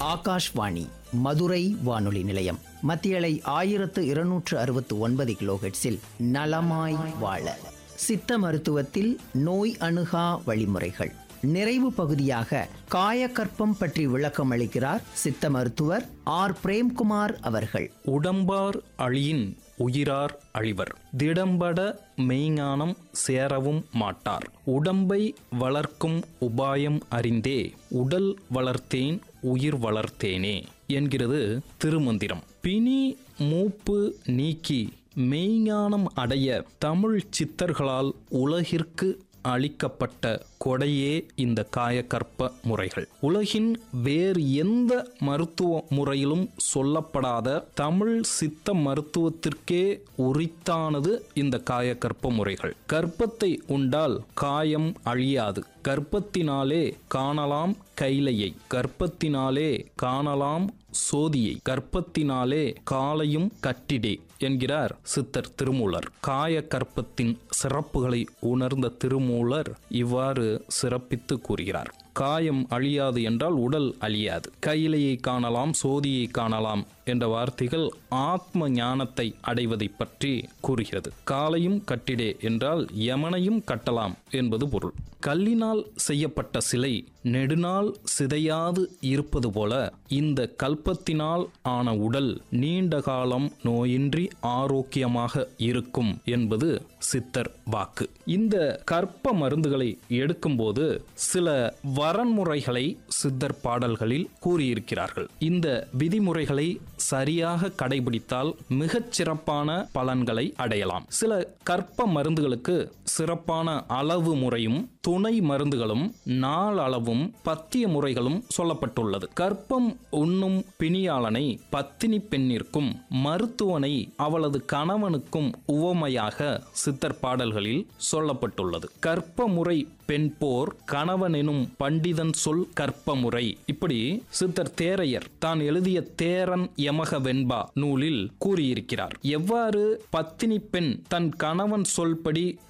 ஆகாஷ்வாணி மதுரை வானொலி நிலையம் மத்தியலை ஆயிரத்து இருநூற்று அறுபத்து ஒன்பது கிலோஹெட்ஸில் நலமாய் வாழ சித்த மருத்துவத்தில் நோய் அணுகா வழிமுறைகள் நிறைவு பகுதியாக காயக்கற்பம் பற்றி விளக்கம் அளிக்கிறார் சித்த மருத்துவர் ஆர் பிரேம்குமார் அவர்கள் உடம்பார் அழியின் உயிரார் அழிவர் திடம்பட மெய்ஞானம் சேரவும் மாட்டார் உடம்பை வளர்க்கும் உபாயம் அறிந்தே உடல் வளர்த்தேன் உயிர் வளர்த்தேனே என்கிறது திருமந்திரம் பிணி மூப்பு நீக்கி மெய்ஞானம் அடைய தமிழ் சித்தர்களால் உலகிற்கு அளிக்கப்பட்ட கொடையே இந்த காயக்கற்ப முறைகள் உலகின் வேறு எந்த மருத்துவ முறையிலும் சொல்லப்படாத தமிழ் சித்த மருத்துவத்திற்கே உரித்தானது இந்த காயக்கற்ப முறைகள் கற்பத்தை உண்டால் காயம் அழியாது கர்ப்பத்தினாலே காணலாம் கைலையை கர்ப்பத்தினாலே காணலாம் சோதியை கர்ப்பத்தினாலே காலையும் கட்டிடே என்கிறார் சித்தர் திருமூலர் காய கற்பத்தின் சிறப்புகளை உணர்ந்த திருமூலர் இவ்வாறு சிறப்பித்து கூறுகிறார் காயம் அழியாது என்றால் உடல் அழியாது கையிலையை காணலாம் சோதியை காணலாம் என்ற வார்த்தைகள் ஆத்ம ஞானத்தை அடைவதை பற்றி கூறுகிறது காலையும் கட்டிடே என்றால் யமனையும் கட்டலாம் என்பது பொருள் கல்லினால் செய்யப்பட்ட சிலை நெடுநாள் சிதையாது இருப்பது போல இந்த கல்பத்தினால் ஆன உடல் நீண்ட காலம் நோயின்றி ஆரோக்கியமாக இருக்கும் என்பது சித்தர் வாக்கு இந்த கற்ப மருந்துகளை எடுக்கும்போது சில வரன்முறைகளை சித்தர் பாடல்களில் கூறியிருக்கிறார்கள் இந்த விதிமுறைகளை சரியாக கடைபிடித்தால் மிகச் சிறப்பான பலன்களை அடையலாம் சில கற்ப மருந்துகளுக்கு சிறப்பான அளவு முறையும் துணை மருந்துகளும் நாள் அளவும் பத்திய முறைகளும் சொல்லப்பட்டுள்ளது கற்பம் உண்ணும் பிணியாளனை பத்தினி பெண்ணிற்கும் மருத்துவனை அவளது கணவனுக்கும் உவமையாக சித்தர் பாடல்களில் சொல்லப்பட்டுள்ளது கற்ப முறை பெண் போர் கணவன் எனும் பண்டிதன் சொல் கற்ப முறை இப்படி சித்தர் தேரையர் தான் எழுதிய தேரன் யமக வெண்பா நூலில் கூறியிருக்கிறார் எவ்வாறு பத்தினி பெண் தன் கணவன் சொல்படி